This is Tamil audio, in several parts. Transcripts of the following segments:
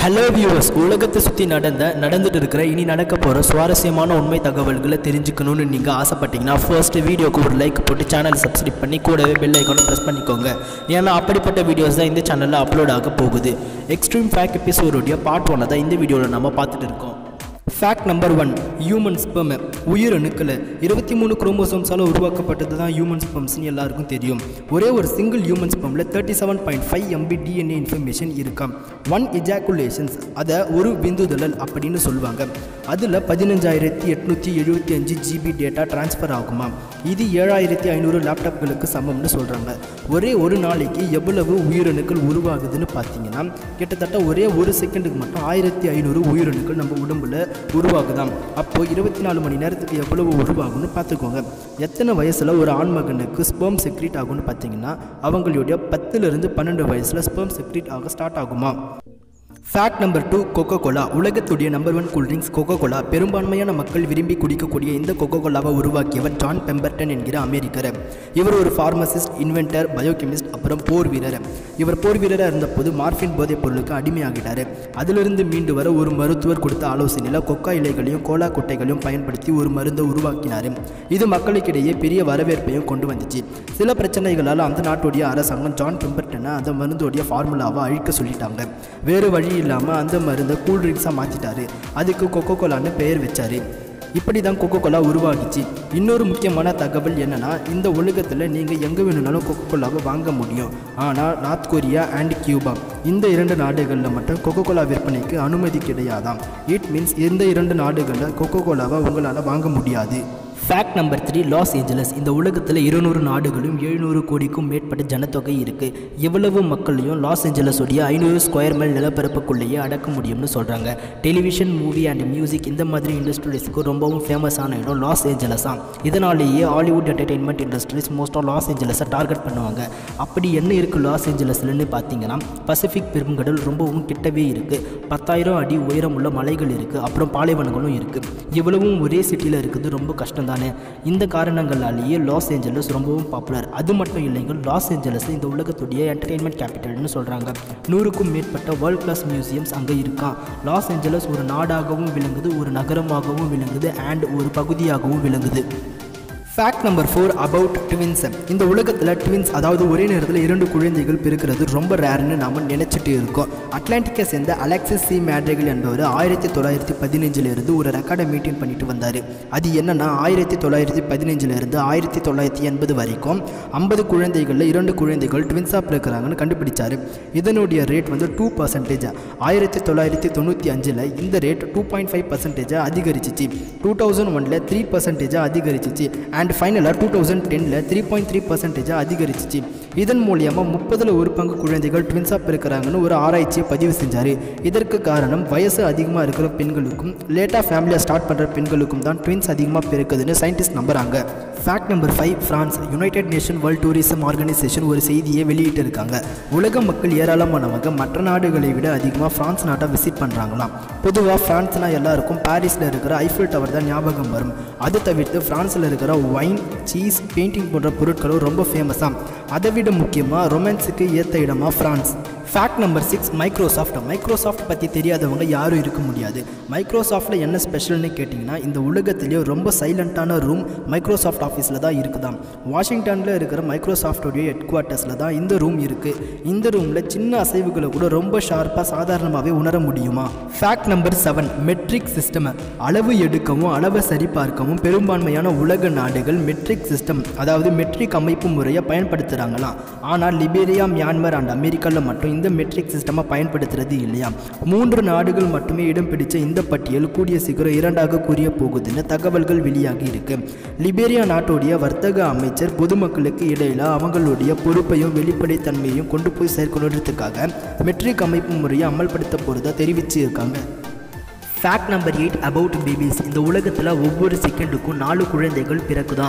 ஹலோ வியூவர்ஸ் உலகத்தை சுற்றி நடந்த நடந்துட்டு இருக்கிற இனி நடக்க போகிற சுவாரஸ்யமான உண்மை தகவல்களை தெரிஞ்சுக்கணும்னு நீங்கள் ஆசைப்பட்டீங்கன்னா ஃபர்ஸ்ட் வீடியோக்கு ஒரு லைக் போட்டு சேனல் சப்ஸ்கிரைப் பண்ணி கூடவே பெல் ஐக்கானை ப்ரெஸ் பண்ணிக்கோங்க ஏன்னா அப்படிப்பட்ட வீடியோஸ் தான் இந்த சேனலில் அப்லோட் ஆக போகுது எக்ஸ்ட்ரீம் ஃபேக்ட் எபிசோடுடைய பார்ட் ஒன்னை தான் இந்த வீடியோவில் நம்ம பார்த்துட்டு இருக்கோம் fact number one human sperm உயிர் அணுக்கள் இருபத்தி மூணு குரோமோசோம்ஸால் உருவாக்கப்பட்டது தான் ஹியூமன் ஸ்பெம்ஸ்னு எல்லாருக்கும் தெரியும் ஒரே ஒரு சிங்கிள் ஹியூமன் ஸ்பெம்மில் thirty seven point five MB DNA information இருக்காம் ஒன் எஜாக்குலேஷன்ஸ் அதை ஒரு விந்துதலல் அப்படின்னு சொல்லுவாங்க அதில் பதினஞ்சாயிரத்தி எட்நூற்றி எழுபத்தி அஞ்சு ஜிபி டேட்டா ட்ரான்ஸ்ஃபர் ஆகுமா இது ஏழாயிரத்தி ஐநூறு லேப்டாப்களுக்கு சமம்னு சொல்கிறாங்க ஒரே ஒரு நாளைக்கு எவ்வளவு உயிரணுக்கள் உருவாகுதுன்னு பார்த்தீங்கன்னா கிட்டத்தட்ட ஒரே ஒரு செகண்டுக்கு மட்டும் ஆயிரத்தி ஐநூறு உயிரணுக்கள் நம்ம உடம்புல உருவாகுதாம் அப்போது இருபத்தி நாலு மணி நேரத்துக்கு எவ்வளவு உருவாகும்னு பார்த்துக்கோங்க எத்தனை வயசில் ஒரு ஆண் மகனுக்கு ஸ்பெர்ம் செக்ரீட் ஆகும்னு பார்த்தீங்கன்னா அவங்களுடைய பத்துலேருந்து பன்னெண்டு வயசில் ஸ்பெர்ம் செக்ரீட் ஆக ஸ்டார்ட் ஆகுமா fact number two coca cola உலகத்துடைய number one cool drinks coca cola பெரும்பான்மையான மக்கள் விரும்பி குடிக்கக்கூடிய இந்த கொக்கோ கோலாவை உருவாக்கியவர் ஜான் பெம்பர்டன் என்கிற அமெரிக்கர் இவர் ஒரு ஃபார்மசிஸ்ட் இன்வென்டர் பயோகெமிஸ்ட் அப்புறம் போர் வீரர் இவர் போர் வீரராக இருந்தபோது மார்பின் போதைப் பொருளுக்கு அடிமையாகிட்டார் அதிலிருந்து மீண்டு வர ஒரு மருத்துவர் கொடுத்த ஆலோசனையில் கொக்கா இலைகளையும் கோலா கொட்டைகளையும் பயன்படுத்தி ஒரு மருந்தை உருவாக்கினார் இது மக்களுக்கிடையே பெரிய வரவேற்பையும் கொண்டு வந்துச்சு சில பிரச்சனைகளால் அந்த நாட்டுடைய அரசாங்கம் ஜான் பெம்பர்டனை அந்த மருந்தோடைய ஃபார்முலாவை அழிக்க சொல்லிட்டாங்க வேறு வழி இல்லாமல் அந்த மருந்தை கூல்ட்ரிங்க்ஸாக மாற்றிட்டாரு அதுக்கு கொக்கோ கோலான்னு பெயர் வச்சாரு இப்படி தான் கொக்கோ கோலா உருவாகிச்சு இன்னொரு முக்கியமான தகவல் என்னன்னா இந்த உலகத்தில் நீங்கள் எங்கே வேணும்னாலும் கொக்கோ கோலாவை வாங்க முடியும் ஆனால் நார்த் கொரியா அண்ட் கியூபா இந்த இரண்டு நாடுகளில் மட்டும் கொக்கோ கோலா விற்பனைக்கு அனுமதி கிடையாதாம் இட் மீன்ஸ் இந்த இரண்டு நாடுகளில் கொக்கோ கோலாவை உங்களால் வாங்க முடியாது fact number three Los Angeles இந்த உலகத்தில் இருநூறு நாடுகளும் எழுநூறு கோடிக்கும் மேற்பட்ட ஜனத்தொகை இருக்குது இவ்வளவு மக்களையும் லாஸ் ஏஞ்சலஸுடைய ஐநூறு ஸ்கொயர் மைல் நிலப்பரப்புக்குள்ளேயே அடக்க முடியும்னு சொல்கிறாங்க டெலிவிஷன் மூவி அண்ட் மியூசிக் இந்த மாதிரி இண்டஸ்ட்ரீஸ்க்கு ரொம்பவும் ஃபேமஸான இடம் லாஸ் ஏஞ்சலஸாம் இதனாலேயே ஹாலிவுட் என்டர்டெயின்மெண்ட் இண்டஸ்ட்ரீஸ் மோஸ்ட்டாக லாஸ் ஏஞ்சலஸை டார்கெட் பண்ணுவாங்க அப்படி என்ன இருக்குது லாஸ் ஏஞ்சலஸ்லன்னு பார்த்தீங்கன்னா பசிபிக் பெருங்கடல் ரொம்பவும் கிட்டவே இருக்குது பத்தாயிரம் அடி உயரமுள்ள மலைகள் இருக்குது அப்புறம் பாலைவனங்களும் இருக்குது இவ்வளவும் ஒரே சிட்டியில் இருக்குது ரொம்ப கஷ்டம் தானே இந்த காரணங்களாலேயே லாஸ் ஏஞ்சலஸ் ரொம்பவும் பாப்புலர் அது மட்டும் இல்லைங்க லாஸ் ஏஞ்சலஸ் இந்த உலகத்துடைய என்டர்டெயின்மெண்ட் கேபிட்டல்னு சொல்கிறாங்க நூறுக்கும் மேற்பட்ட வேர்ல்ட் கிளாஸ் மியூசியம்ஸ் அங்கே இருக்கான் லாஸ் ஏஞ்சலஸ் ஒரு நாடாகவும் விளங்குது ஒரு நகரமாகவும் விளங்குது அண்ட் ஒரு பகுதியாகவும் விளங்குது fact number four about twins இந்த உலகத்தில் ட்வின்ஸ் அதாவது ஒரே நேரத்தில் இரண்டு குழந்தைகள் பிறக்கிறது ரொம்ப ரேர்னு நாம் நினச்சிட்டு இருக்கோம் அட்லாண்டிக்கை சேர்ந்த அலெக்சிஸ் சி மேட்ரிகல் என்பவர் ஆயிரத்தி தொள்ளாயிரத்தி பதினஞ்சிலிருந்து ஒரு ரெக்கார்டை மெயின்டைன் பண்ணிட்டு வந்தார் அது என்னன்னா ஆயிரத்தி தொள்ளாயிரத்தி பதினஞ்சிலிருந்து ஆயிரத்தி தொள்ளாயிரத்தி எண்பது வரைக்கும் ஐம்பது குழந்தைகளில் இரண்டு குழந்தைகள் ட்வின்ஸாக பிறக்கிறாங்கன்னு கண்டுபிடிச்சார் இதனுடைய ரேட் வந்து டூ பர்சன்டேஜ் ஆயிரத்தி தொள்ளாயிரத்தி தொண்ணூற்றி அஞ்சில் இந்த ரேட் டூ பாயிண்ட் ஃபைவ் பர்சன்டேஜாக அதிகரிச்சிச்சு டூ தௌசண்ட் ஒனில் த்ரீ பர்சன்டேஜாக அதிகரிச்சிச்சு அண்ட் ஃபைனலாக டூ தௌசண்ட் டெனில் த்ரீ பாயிண்ட் த்ரீ பர்சன்டேஜாக அதிகரிச்சிச்சு இதன் மூலியமாக முப்பதில் ஒரு பங்கு குழந்தைகள் ட்வின்ஸாக பிறக்கிறாங்கன்னு ஒரு ஆராய்ச்சியை பதிவு செஞ்சார் இதற்கு காரணம் வயசு அதிகமாக இருக்கிற பெண்களுக்கும் லேட்டாக ஃபேமிலியை ஸ்டார்ட் பண்ணுற பெண்களுக்கும் தான் ட்வின்ஸ் அதிகமாக பிறக்குதுன்னு சயின்டிஸ்ட் நம்புகிறாங்க fact number five France United Nation World Tourism Organisation ஒரு செய்தியை வெளியிட்டு இருக்காங்க உலக மக்கள் ஏராளமானவங்க மற்ற நாடுகளை விட அதிகமாக ஃப்ரான்ஸ் நாட்டை விசிட் பண்ணுறாங்களாம் பொதுவாக ஃப்ரான்ஸ்னால் எல்லாருக்கும் பாரிஸில் இருக்கிற ஐஃபில் டவர் தான் ஞாபகம் வரும் அது தவிர்த்து ஃப்ரான்ஸில் இருக்கிற ஒயின் சீஸ் பெயிண்டிங் போன்ற பொருட்களும் ரொம்ப ஃபேமஸாக அதை விட முக்கியமாக ரொமான்ஸுக்கு ஏற்ற இடமா France fact number six Microsoft Microsoft பற்றி தெரியாதவங்க யாரும் இருக்க முடியாது மைக்ரோசாஃப்ட்டில் என்ன ஸ்பெஷல்னு கேட்டிங்கன்னா இந்த உலகத்திலேயே ரொம்ப சைலண்ட்டான ரூம் மைக்ரோசாஃப்ட் ஆஃபீஸில் தான் இருக்குதாம் வாஷிங்டனில் இருக்கிற மைக்ரோசாஃப்டோடைய ஹெட் குவார்ட்டர்ஸில் தான் இந்த ரூம் இருக்குது இந்த ரூமில் சின்ன அசைவுகளை கூட ரொம்ப ஷார்ப்பாக சாதாரணமாகவே உணர முடியுமா fact number seven metric system அளவு எடுக்கவும் அளவை சரிபார்க்கவும் பெரும்பான்மையான உலக நாடுகள் மெட்ரிக் சிஸ்டம் அதாவது மெட்ரிக் அமைப்பு முறையை பயன்படுத்துகிறாங்களாம் ஆனால் லிபேரியா மியான்மர் அண்ட் அமெரிக்காவில் மட்டும் இந்த மெட்ரிக் சிஸ்டமை பயன்படுத்துறது இல்லையா மூன்று நாடுகள் மட்டுமே இடம் பிடிச்ச இந்த பட்டியல் கூடிய சீக்கிரம் இரண்டாக கூறிய போகுதுன்னு தகவல்கள் வெளியாகி இருக்கு லிபேரியா நாட்டுடைய வர்த்தக அமைச்சர் பொதுமக்களுக்கு இடையில அவங்களுடைய பொறுப்பையும் வெளிப்படைத்தன்மையும் கொண்டு போய் சேர்க்கணுன்றதுக்காக மெட்ரிக் அமைப்பு முறையை அமல்படுத்த போகிறதா தெரிவிச்சு இருக்காங்க fact number eight about babies இந்த உலகத்தில் ஒவ்வொரு செகண்டுக்கும் நாலு குழந்தைகள் பிறக்குதாம்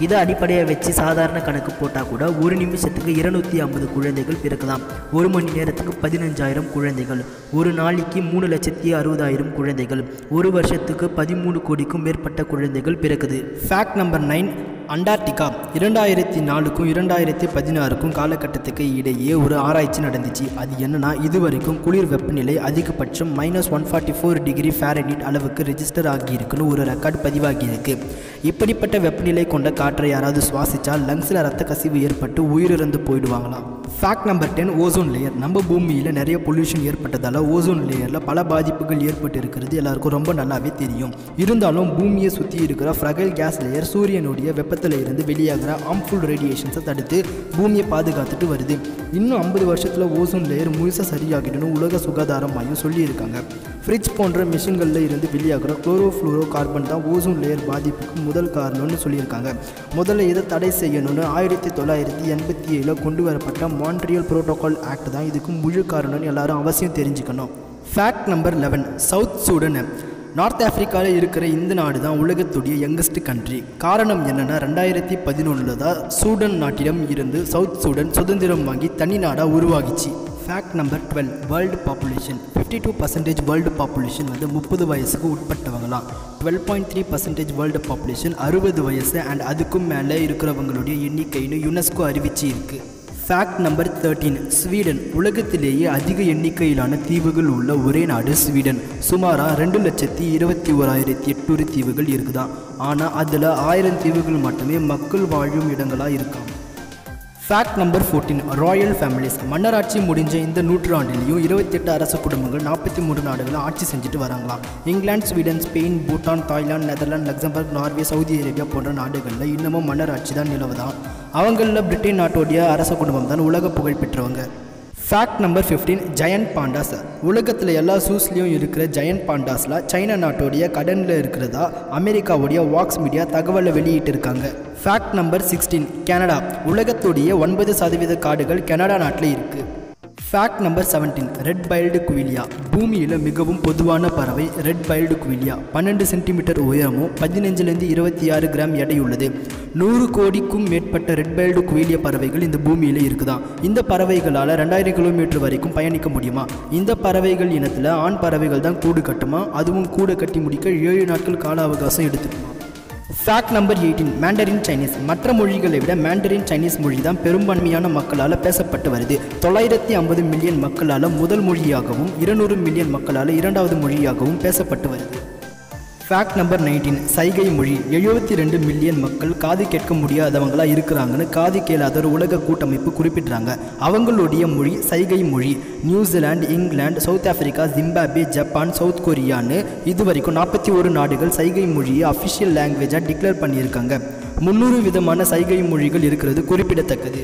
இதை அடிப்படையாக வச்சு சாதாரண கணக்கு போட்டால் கூட ஒரு நிமிஷத்துக்கு இருநூத்தி ஐம்பது குழந்தைகள் பிறக்கலாம் ஒரு மணி நேரத்துக்கு பதினஞ்சாயிரம் குழந்தைகள் ஒரு நாளைக்கு மூணு லட்சத்தி அறுபதாயிரம் குழந்தைகள் ஒரு வருஷத்துக்கு பதிமூணு கோடிக்கும் மேற்பட்ட குழந்தைகள் பிறக்குது ஃபேக்ட் நம்பர் நைன் அண்டார்டிகா இரண்டாயிரத்தி நாலுக்கும் இரண்டாயிரத்தி பதினாறுக்கும் காலகட்டத்துக்கு இடையே ஒரு ஆராய்ச்சி நடந்துச்சு அது என்னன்னா இதுவரைக்கும் குளிர் வெப்பநிலை அதிகபட்சம் minus one forty four degree Fahrenheit அளவுக்கு ரெஜிஸ்டர் ஆகியிருக்குன்னு ஒரு ரெக்கார்ட் பதிவாகியிருக்கு இப்படிப்பட்ட வெப்பநிலை கொண்ட காற்றை யாராவது சுவாசித்தால் லங்ஸில் ரத்த கசிவு ஏற்பட்டு உயிரிழந்து போயிடுவாங்களாம் fact number ten ozone layer நம்ம பூமியில் நிறைய பொல்யூஷன் ஏற்பட்டதால் ஓசோன் லேயரில் பல பாதிப்புகள் ஏற்பட்டு இருக்கிறது எல்லாருக்கும் ரொம்ப நல்லாவே தெரியும் இருந்தாலும் பூமியை சுற்றி இருக்கிற ஃப்ரகைல் கேஸ் லேயர் சூரியனுடைய வெப்பத்தில் இருந்து வெளியாகிற ஹார்ம்ஃபுல் ரேடியேஷன்ஸை தடுத்து பூமியை பாதுகாத்துட்டு வருது இன்னும் ஐம்பது வருஷத்தில் ஓசோன் லேயர் முழுசாக சரியாகிடணும் உலக சுகாதார மையம் சொல்லியிருக்காங்க ஃப்ரிட்ஜ் போன்ற மிஷின்களில் இருந்து வெளியாகிற குளோரோஃப்ளூரோ கார்பன் தான் ஓசோன் லேயர் பாதிப்புக்கு முதல் காரணம்னு சொல்லியிருக்காங்க முதல்ல இதை தடை செய்யணும்னு ஆயிரத்தி தொள்ளாயிரத்தி எண்பத்தி ஏழில் கொண்டு வரப்பட்ட மான்ட்ரியல் புரோட்டோகால் ஆக்ட் தான் இதுக்கு முழு காரணம்னு எல்லாரும் அவசியம் தெரிஞ்சுக்கணும் fact number eleven South Sudan North ஆப்பிரிக்காவில் இருக்கிற இந்த நாடு தான் உலகத்துடைய யங்கஸ்ட் கண்ட்ரி காரணம் என்னென்னா ரெண்டாயிரத்தி பதினொன்றில் தான் சூடன் நாட்டிடம் இருந்து சவுத் சூடன் சுதந்திரம் வாங்கி தனி நாடாக உருவாகிச்சு fact number twelve world population fifty two percentage world population வந்து முப்பது வயசுக்கு உட்பட்டவங்களாம் twelve point three percentage world population அறுபது வயசு அண்ட் அதுக்கும் மேலே இருக்கிறவங்களுடைய எண்ணிக்கைன்னு யுனெஸ்கோ அறிவிச்சு இருக்குது ஃபேக்ட் நம்பர் தேர்ட்டீன் ஸ்வீடன் உலகத்திலேயே அதிக எண்ணிக்கையிலான தீவுகள் உள்ள ஒரே நாடு ஸ்வீடன் சுமாராக ரெண்டு லட்சத்தி இருபத்தி ஓராயிரத்தி எட்நூறு தீவுகள் இருக்குதாம் ஆனால் அதில் ஆயிரம் தீவுகள் மட்டுமே மக்கள் வாழும் இடங்களாக இருக்காம் fact number fourteen royal families மன்னராட்சி முடிஞ்ச இந்த நூற்றாண்டிலையும் இருபத்தெட்டு அரசு குடும்பங்கள் நாற்பத்தி மூணு நாடுகளை ஆட்சி செஞ்சுட்டு வராங்களாம் England Sweden Spain Bhutan Thailand Netherlands Luxembourg Norway Saudi Arabia போன்ற நாடுகளில் இன்னமும் மன்னராட்சி தான் நிலவுதான் அவங்களில் பிரிட்டன் நாட்டோடைய அரச குடும்பம் தான் உலக புகழ் பெற்றவங்க fact number fifteen giant pandas உலகத்தில் எல்லா சூஸ்லேயும் இருக்கிற ஜெயண்ட் பாண்டாஸில் சைனா நாட்டோடைய கடனில் இருக்கிறதா அமெரிக்காவுடைய வாக்ஸ் மீடியா தகவலை வெளியிட்டிருக்காங்க ஃபேக்ட் நம்பர் சிக்ஸ்டீன் கனடா உலகத்துடைய ஒன்பது சதவீத காடுகள் கனடா நாட்டில் இருக்குது fact number seventeen red billed quelea பூமியில் மிகவும் பொதுவான பறவை ரெட் பைல்டு குவிலியா பன்னெண்டு சென்டிமீட்டர் உயரமும் பதினஞ்சுலேருந்து இருபத்தி ஆறு கிராம் எடையுள்ளது நூறு கோடிக்கும் மேற்பட்ட ரெட் பைல்டு குவிலிய பறவைகள் இந்த பூமியில் இருக்குதாம் இந்த பறவைகளால் ரெண்டாயிரம் கிலோமீட்டர் வரைக்கும் பயணிக்க முடியுமா இந்த பறவைகள் இனத்தில் ஆண் பறவைகள் தான் கூடு கட்டுமா அதுவும் கூடு கட்டி முடிக்க ஏழு நாட்கள் கால அவகாசம் எடுத்துக்குமா fact number eighteen Mandarin Chinese மற்ற மொழிகளை விட மேண்டரின் சைனீஸ் மொழி தான் பெரும்பான்மையான மக்களால் பேசப்பட்டு வருது தொள்ளாயிரத்தி ஐம்பது மில்லியன் மக்களால் முதல் மொழியாகவும் இருநூறு மில்லியன் மக்களால் இரண்டாவது மொழியாகவும் பேசப்பட்டு வருது ஃபேக்ட் நம்பர் நைன்டீன் சைகை மொழி எழுபத்தி ரெண்டு மில்லியன் மக்கள் காது கேட்க முடியாதவங்களா இருக்கிறாங்கன்னு காது கேளாதோர் உலக கூட்டமைப்பு குறிப்பிட்றாங்க அவங்களுடைய மொழி சைகை மொழி New Zealand England South Africa Zimbabwe Japan South கொரியான்னு இது வரைக்கும் நாற்பத்தி ஒரு நாடுகள் சைகை மொழியை அஃபிஷியல் லாங்குவேஜாக டிக்ளேர் பண்ணியிருக்காங்க முந்நூறு விதமான சைகை மொழிகள் இருக்கிறது குறிப்பிடத்தக்கது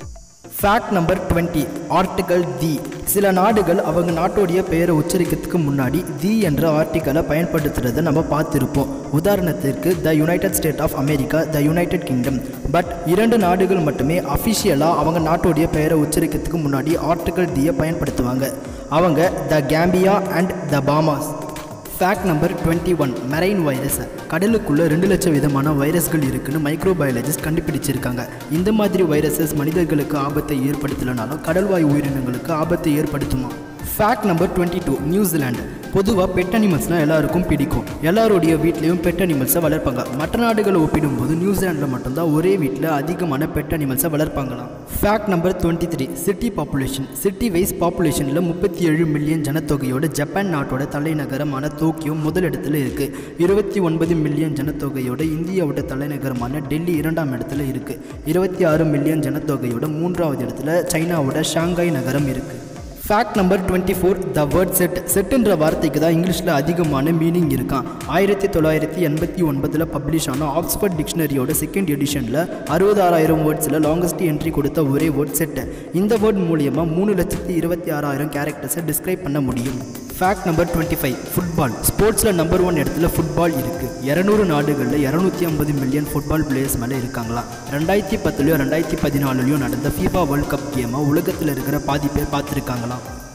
fact number twenty article the சில நாடுகள் அவங்க நாட்டோடைய பெயரை உச்சரிக்கிறதுக்கு முன்னாடி தி என்ற ஆர்டிக்கலை பயன்படுத்துறதை நம்ம பார்த்துருப்போம் உதாரணத்திற்கு the United State of America the United Kingdom but இரண்டு நாடுகள் மட்டுமே அஃபிஷியலாக அவங்க நாட்டோடைய பெயரை உச்சரிக்கிறதுக்கு முன்னாடி ஆர்டிகல் தியை பயன்படுத்துவாங்க அவங்க the Gambia and the Bahamas fact number twenty one marine virus கடலுக்குள்ளே ரெண்டு லட்சம் விதமான வைரஸ்கள் இருக்குன்னு மைக்ரோபயாலஜிஸ்ட் கண்டுபிடிச்சிருக்காங்க இந்த மாதிரி வைரஸஸ் மனிதர்களுக்கு ஆபத்தை ஏற்படுத்தலைனாலும் கடல்வாய் உயிரினங்களுக்கு ஆபத்தை ஏற்படுத்துமா fact number twenty two New Zealand பொதுவாக பெட் அனிமல்ஸ்னால் எல்லாருக்கும் பிடிக்கும் எல்லாருடைய வீட்லேயும் பெட் அனிமல்ஸை வளர்ப்பாங்க மற்ற நாடுகளை ஒப்பிடும்போது நியூசிலாண்டில் மட்டும்தான் ஒரே வீட்டில் அதிகமான பெட் அனிமல்ஸை வளர்ப்பாங்களாம் fact number twenty three city population city wise பாப்புலேஷனில் முப்பத்தி ஏழு மில்லியன் ஜனத்தொகையோட ஜப்பான் நாட்டோட தலைநகரமான டோக்கியோ முதலிடத்தில் இருக்குது இருபத்தி ஒன்பது மில்லியன் ஜனத்தொகையோட இந்தியாவோட தலைநகரமான டெல்லி இரண்டாம் இடத்துல இருக்குது இருபத்தி ஆறு மில்லியன் ஜனத்தொகையோட மூன்றாவது இடத்துல சைனாவோட ஷாங்காய் நகரம் இருக்குது fact number twenty four the word set செட்டுன்ற வார்த்தைக்கு தான் இங்கிலீஷில் அதிகமான மீனிங் இருக்கான் ஆயிரத்தி தொள்ளாயிரத்தி எண்பத்தி ஒன்பதில் பப்ளிஷ் ஆன ஆக்ஸ்ஃபோர்ட் டிக்ஷனரியோட செகண்ட் எடிஷனில் அறுபதாயிரம் வேர்ட்ஸில் லாங்கஸ்ட் என்ட்ரி கொடுத்த ஒரே வேர்ட் செட்டு இந்த வேர்ட் மூலியமாக மூணு லட்சத்தி இருபத்தி ஆறாயிரம் கேரக்டர்ஸை டிஸ்கிரைப் பண்ண முடியும் fact number twenty five football ஸ்போர்ட்ஸில் நம்பர் ஒன் இடத்துல ஃபுட்பால் இருக்குது இரநூறு நாடுகளில் இரநூத்தி ஐம்பது மில்லியன் ஃபுட்பால் பிளேயர்ஸ் மேலே இருக்காங்களாம் ரெண்டாயிரத்தி பத்துலையும் ரெண்டாயிரத்தி பதினாலுலையும் நடந்த ஃபீஃபா வேர்ல்ட் கப் கேமை உலகத்தில் இருக்கிற பாதி பேர் பார்த்துருக்காங்களாம்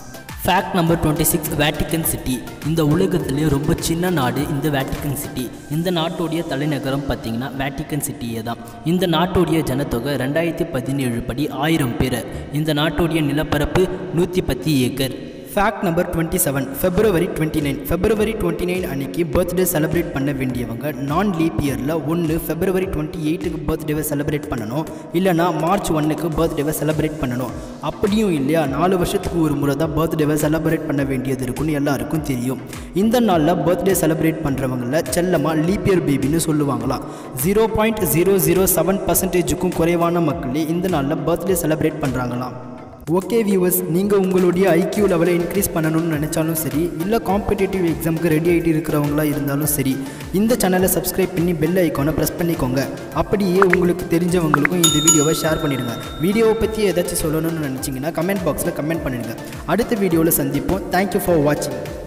fact number twenty six Vatican City இந்த உலகத்திலே ரொம்ப சின்ன நாடு இந்த வேட்டிக்கன் சிட்டி இந்த நாட்டுடைய தலைநகரம் பார்த்தீங்கன்னா வேட்டிக்கன் சிட்டியே தான் இந்த நாட்டுடைய ஜனத்தொகை ரெண்டாயிரத்தி பதினேழு படி ஆயிரம் பேர் இந்த நாட்டுடைய நிலப்பரப்பு நூற்றி பத்து acre fact number twenty seven February twenty nine February twenty nine அன்னைக்கு பர்த்டே செலிப்ரேட் பண்ண வேண்டியவங்க நான் லீப் இயரில் ஒன்று ஃபெப்ரவரி டுவெண்ட்டி எயிட்டுக்கு பர்த்டேவை செலிப்ரேட் பண்ணணும் இல்லைனா மார்ச் ஒன்னுக்கு பர்த்டேவை செலிப்ரேட் பண்ணணும் அப்படியும் இல்லையா நாலு வருஷத்துக்கு ஒரு முறை தான் பர்த்டேவை செலிப்ரேட் பண்ண வேண்டியது இருக்குன்னு எல்லாருக்கும் தெரியும் இந்த நாளில் பர்த்டே செலிப்ரேட் பண்ணுறவங்கள செல்லமாக லீப் இயர் பேபின்னு சொல்லுவாங்களாம் zero point zero zero seven பர்சன்டேஜுக்கும் குறைவான மக்களே இந்த நாளில் பர்த்டே செலிப்ரேட் பண்ணுறாங்களாம் ஓகே வியூவர்ஸ் நீங்கள் உங்களுடைய ஐக்யூ லெவலை இன்க்ரீஸ் பண்ணணும்னு நினச்சாலும் சரி இல்லை காம்படிட்டிவ் எக்ஸாமுக்கு ரெடி ஆகிட்டு இருக்கிறவங்களா இருந்தாலும் சரி இந்த சேனலை சப்ஸ்கிரைப் பண்ணி பெல் ஐக்கானை ப்ரெஸ் பண்ணிக்கோங்க அப்படியே உங்களுக்கு தெரிஞ்சவங்களுக்கும் இந்த வீடியோவை ஷேர் பண்ணிடுங்க வீடியோவை பற்றி ஏதாச்சும் சொல்லணும்னு நினச்சிங்கன்னா கமெண்ட் பாக்ஸில் கமெண்ட் பண்ணிடுங்க அடுத்த வீடியோவில் சந்திப்போம் தேங்க்யூ ஃபார் வாட்சிங்